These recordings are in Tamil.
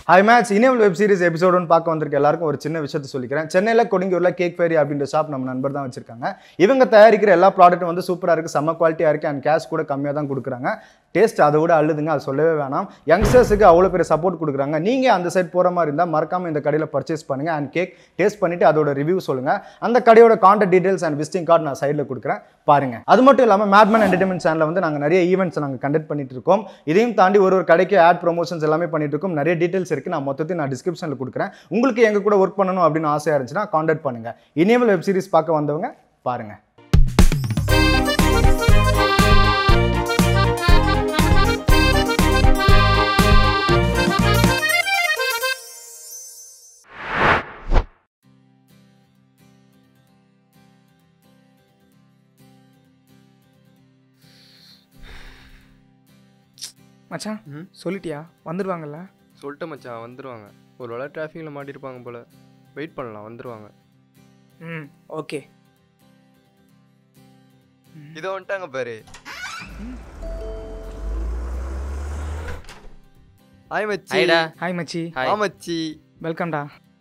ஹாய் மேட்ச் இனியல் வெப் சீரிஸ் எபிசோடுன்னு பார்க்க வந்திருக்க எல்லாருக்கும் ஒரு சின்ன விஷயத்தை சொல்லிக்கிறேன் சென்னையில் கொடுங்கூரில் கேக் ஃபேரி அப்படின்ற ஷாப் நம்ம நண்பர் தான் வச்சிருக்காங்க இவங்க தயாரிக்கிற எல்லா ப்ராடக்ட்டும் வந்து சூப்பராக இருக்குது செம்ம குவாலிட்டியாக இருக்குது அண்ட் கேஷ் கூட கம்மியாக தான் கொடுக்குறாங்க டேஸ்ட் அதை விட அள்ளுதுங்க அது சொல்லவே வேணாம் யங்ஸ்டர்ஸுக்கு அவ்வளோ பெரிய சப்போர்ட் கொடுக்குறாங்க நீங்கள் அந்த சைட் போகிற மாதிரி இருந்தால் மறக்காமல் இந்த கடையில் பர்ச்சேஸ் பண்ணுங்கள் அண்ட் கேக் டேஸ்ட் பண்ணிவிட்டு அதோட ரிவ்யூ சொல்லுங்கள் அந்த கடையோட contact details and visiting card நான் சைடில் கொடுக்குறேன் பாருங்க அது மட்டும் இல்லாமல் மேட்மேன் என்டர்டைன்மெண்ட் சேனலில் வந்து நாங்கள் நிறைய ஈவெண்ட்ஸ் நாங்கள் கண்டக்ட் பண்ணிட்டு இருக்கோம் இதையும் தாண்டி ஒரு ஒரு கடைக்கு ஆட் ப்ரொமோஷன்ஸ் எல்லாமே பண்ணிட்டு இருக்கோம் நிறைய டீடைல்ஸ் இருக்குது நான் மொத்தத்தையும் நான் டிஸ்கிரிப்ஷனில் கொடுக்குறேன் உங்களுக்கு எங்கள் கூட ஒர்க் பண்ணணும் அப்படின்னு ஆசையாக இருந்துச்சுன்னா காண்டாக்ட் பண்ணுங்கள் இனியவல் வெப் சீரிஸ் பார்க்க வந்தவங்க பாருங்கள் மச்சான் ம்? சொல்லிட்டியா வந்துடுவாங்கல்ல சொல்லிட்டு மச்சான் வந்துருவாங்க ஒரு வேளை டிராஃபிக்கில் மாட்டியிருப்பாங்க போல வெயிட் பண்ணலாம் வந்துருவாங்க ம் ஓகே இதோ வந்துட்டாங்க பாரு ஹாய் மச்சி ஹாய்டா ஹாய் மச்சி ஹாய் ஆ மச்சி வெல்கம்டா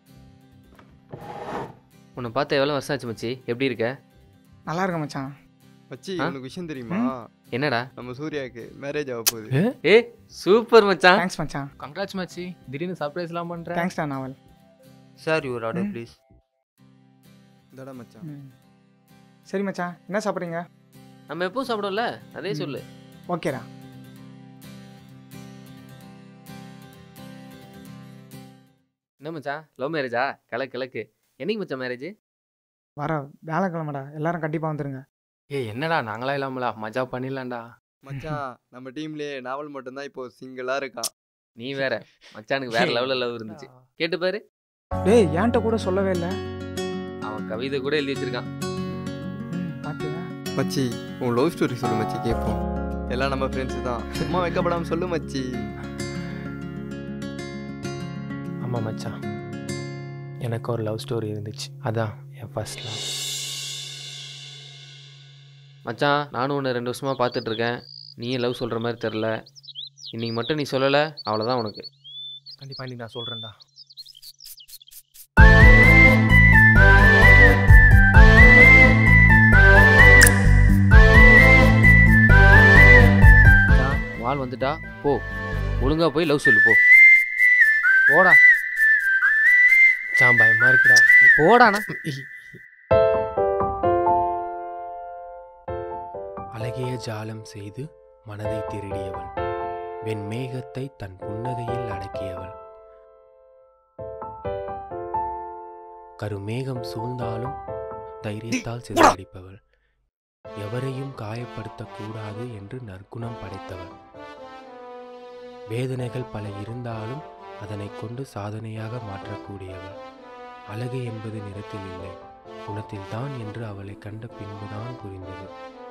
உன்னை பார்த்து எவ்வளோ வருஷம் ஆச்சு மச்சி எப்படி இருக்க நல்லா இருக்க மச்சான் மச்சி ஆ? உனக்கு விஷயம் தெரியுமா என்னடா நம்ம சூர்யாவுக்கு மேரேஜ் ஆக போகுது ஏ சூப்பர் மச்சான் தேங்க்ஸ் மச்சான் கங்க்ராட்ஸ் மச்சி திடீர்னு சர்ப்ரைஸ்லாம் பண்ணுறேன் தேங்க்ஸ்டா நாவல் சார் யுவர் ஆர்டர் ம். ப்ளீஸ் இதாடா மச்சான் ம் சரி மச்சான் என்ன சாப்பிட்றீங்க நம்ம எப்பவும் சாப்பிடும்ல அதே ம். சொல்லு ஓகேடா என்ன மச்சான் லவ் மேரேஜா கிழக்கு கிழக்கு என்னைக்கு மச்சான் மேரேஜ் வர வேலைக்கிழமைடா எல்லாரும் கண்டிப்பாக வந்துருங்க ஏய் என்னடா நாங்களா இல்லாமலா மஜா பண்ணிடலாம்டா மச்சான் நம்ம டீம்லயே நாவல் மட்டும்தான் இப்போ சிங்கிளா இருக்கான் நீ வேற மச்சானுக்கு வேற லெவலில் லவ் இருந்துச்சு கேட்டு பாரு டேய் ஏன்ட்ட கூட சொல்லவே இல்லை அவன் கவிதை கூட எழுதி வச்சிருக்கான் ம் பார்த்தியா மச்சி உன் லவ் ஸ்டோரி சொல்லு மச்சி கேட்போம் எல்லாம் நம்ம ஃப்ரெண்ட்ஸ் தான் சும்மா வைக்கப்படாம சொல்லு மச்சி ஆமாம் மச்சான் எனக்கு ஒரு லவ் ஸ்டோரி இருந்துச்சு அதான் என் ஃபர்ஸ்ட் லவ் மச்சான் நானும் உன்னை ரெண்டு வருஷமா பார்த்துட்டு இருக்கேன் நீயும் லவ் சொல்கிற மாதிரி தெரில இன்னைக்கு மட்டும் நீ சொல்லலை அவ்வளோதான் உனக்கு கண்டிப்பாக நீ நான் சொல்கிறேன்டா மச்சான், வாள் வந்துட்டா போ ஒழுங்கா போய் லவ் சொல்லு போ போடா மச்சான் பயமாக இருக்குடா போடாண்ணா அழகிய ஜாலம் செய்து மனதை திருடியவள் வெண்மேகத்தை தன் புன்னகையில் அடக்கியவள் கருமேகம் சூழ்ந்தாலும் தைரியத்தால் சிதறடிப்பவள் எவரையும் காயப்படுத்தக்கூடாது என்று நற்குணம் படைத்தவள் வேதனைகள் பல இருந்தாலும் அதனை கொண்டு சாதனையாக மாற்றக்கூடியவள் அழகு என்பது நிறத்தில் இல்லை குணத்தில்தான் என்று அவளை கண்ட பின்புதான் புரிந்தது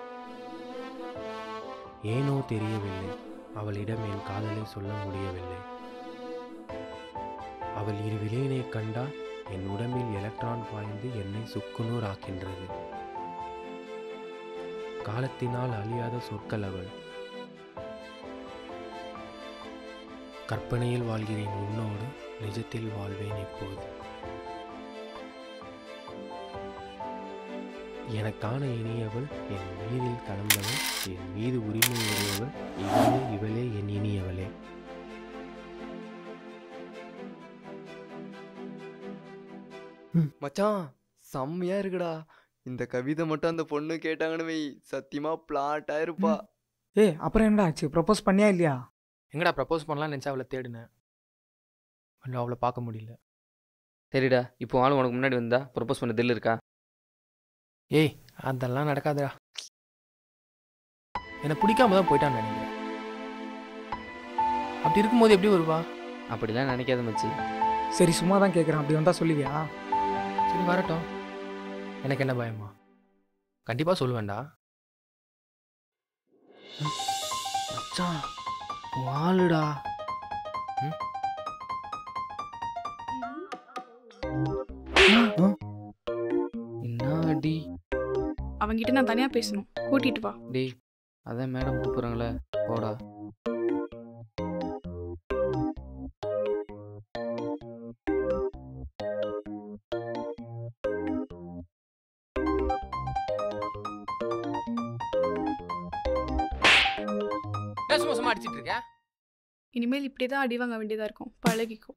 ஏனோ தெரியவில்லை அவளிடம் என் காதலை சொல்ல முடியவில்லை அவள் இரு விலையினை கண்டால் என் உடம்பில் எலக்ட்ரான் பாய்ந்து என்னை சுக்குநூறு ஆக்கின்றது காலத்தினால் அழியாத சொற்கள் அவள் கற்பனையில் வாழ்கிறேன் உன்னோடு நிஜத்தில் வாழ்வேன் இப்போது எனக்கான இனியவள் என் உயிரில் கலந்தவள் என் மீது உரிமை உடையவள் இவளே இவளே என் இனியவளே மச்சான் செம்மையா இருக்குடா இந்த கவிதை மட்டும் அந்த பொண்ணு கேட்டாங்கன்னு வை சத்தியமா பிளாட்டா இருப்பா ஏய் அப்புறம் என்னடா ஆச்சு ப்ரப்போஸ் பண்ணியா இல்லையா எங்கடா ப்ரப்போஸ் பண்ணலாம் நினச்சா அவளை தேடினேன் இன்னும் அவளை பார்க்க முடியல சரிடா இப்போ ஆள் உனக்கு முன்னாடி வந்தா ப்ரொப்போஸ் பண்ண தில் இருக்கா ஏய் அதெல்லாம் நடக்காதுடா என்னை பிடிக்காம தான் போயிட்டான்னு நினைக்கிறேன் அப்படி இருக்கும்போது எப்படி வருவா அப்படிலாம் நினைக்காத மச்சி சரி சும்மா தான் கேட்குறேன் அப்படி வந்தால் சொல்லுவியா சரி வரட்டும் எனக்கு என்ன பயமா கண்டிப்பாக சொல்லுவேன்டா ம். மச்சான் வாளுடா என்னாடி அவன்கிட்ட நான் தனியா பேசணும் கூட்டிட்டு வா டேய் அதான் மேடம் கூப்பிட்றாங்களே போடா ஏன் சும்மா சும்மா அடிச்சிட்டு இருக்க இனிமேல் இப்படி தான் அடி வாங்க வேண்டியதாக இருக்கும் பழகிக்கும்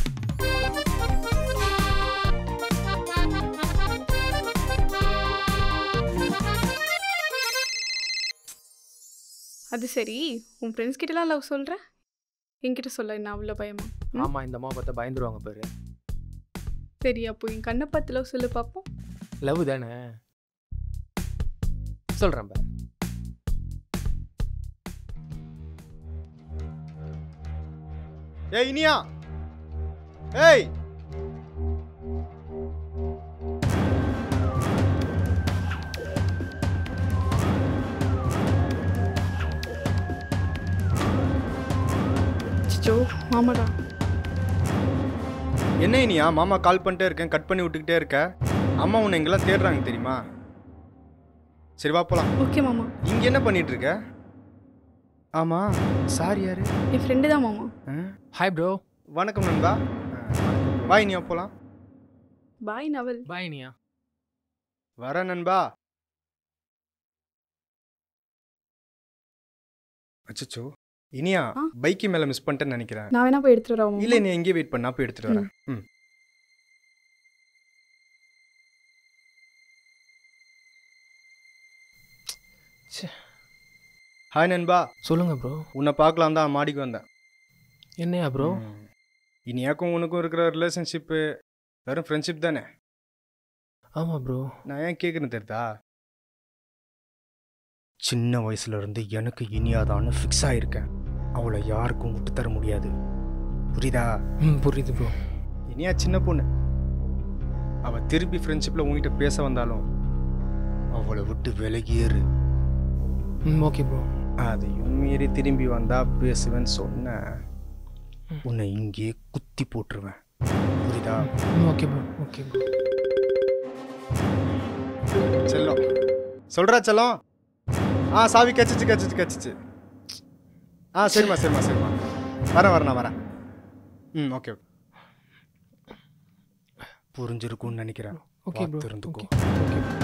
அது சரி உன் ஃப்ரெண்ட்ஸ் கிட்டலாம் லவ் சொல்கிற என்கிட்ட சொல்ல என்ன அவ்வளோ பயமா ம்? ஆமா இந்த அம்மா பார்த்தா பயந்துருவாங்க பாரு சரி அப்போ என் கண்ணை பார்த்து லவ் சொல்லு பார்ப்போம் லவ் தானே சொல்றேன் பாரு ஏய் இனியா ஏய் சிச்சோ மாமாடா என்ன இனியா மாமா கால் பண்ணிட்டே இருக்கேன் கட் பண்ணி விட்டுக்கிட்டே இருக்க அம்மா உன்னை இங்கெல்லாம் தேடுறாங்க தெரியுமா சரி வா போலாம் ஓகே மாமா இங்க என்ன பண்ணிட்டு இருக்க ஆமா சார் யாரு என் ஃப்ரெண்டு தான் மாமா ஆ? ஹாய் ப்ரோ வணக்கம் நண்பா வா இனியா போலாம் பாய் நவல் பாய் நியா வர நண்பா அச்சச்சோ இனியா ஆ? பைக்கு மேல மிஸ் பண்ணிட்டேன்னு நினைக்கிறேன் நான் வேணா போய் எடுத்துட்டு வரவா இல்ல நீ எங்கேயே வெயிட் பண்ணா போய் எடுத்துட்டு வரேன் ம் ஹாய் நண்பா சொல்லுங்க ப்ரோ உன்னை பார்க்கலாம் தான் மாடிக்கு வந்தேன் என்னையா ப்ரோ ம். இனியாக்கும் உனக்கும் இருக்கிற ரிலேஷன்ஷிப்பு வெறும் ஃப்ரெண்ட்ஷிப் தானே ஆமா ப்ரோ நான் ஏன் கேட்குறேன் தெரியுதா சின்ன வயசுல இருந்து எனக்கு இனியாதான்னு ஃபிக்ஸ் ஆயிருக்கேன் அவளை யாருக்கும் விட்டு தர முடியாது புரியுதா ம் புரியுது ப்ரோ இனியா சின்ன பொண்ணு அவ திருப்பி ஃப்ரெண்ட்ஷிப்ல உங்ககிட்ட பேச வந்தாலும் அவளை விட்டு விலகியேறு ம் ஓகே ப்ரோ அதையும் மீறி திரும்பி வந்தா பேசுவேன்னு சொன்ன உன்னை இங்கேயே குத்தி போட்டுருவேன் புரியுதா ம் ஓகே ப்ரோ ஓகே ப்ரோ செல்லம் சொல்றா செல்லம் ஆ சாவி கச்சிச்சு கச்சிச்சு கச்சிச்சு ஆ சரிம்மா சரிம்மா சரிம்மா வரேன் வரேன் நான் வரேன் ம் ஓகே புரிஞ்சிருக்கும்னு நினைக்கிறேன் ஓகே ப்ரோ பார்த்து இருந்துக்கோ. Okay okay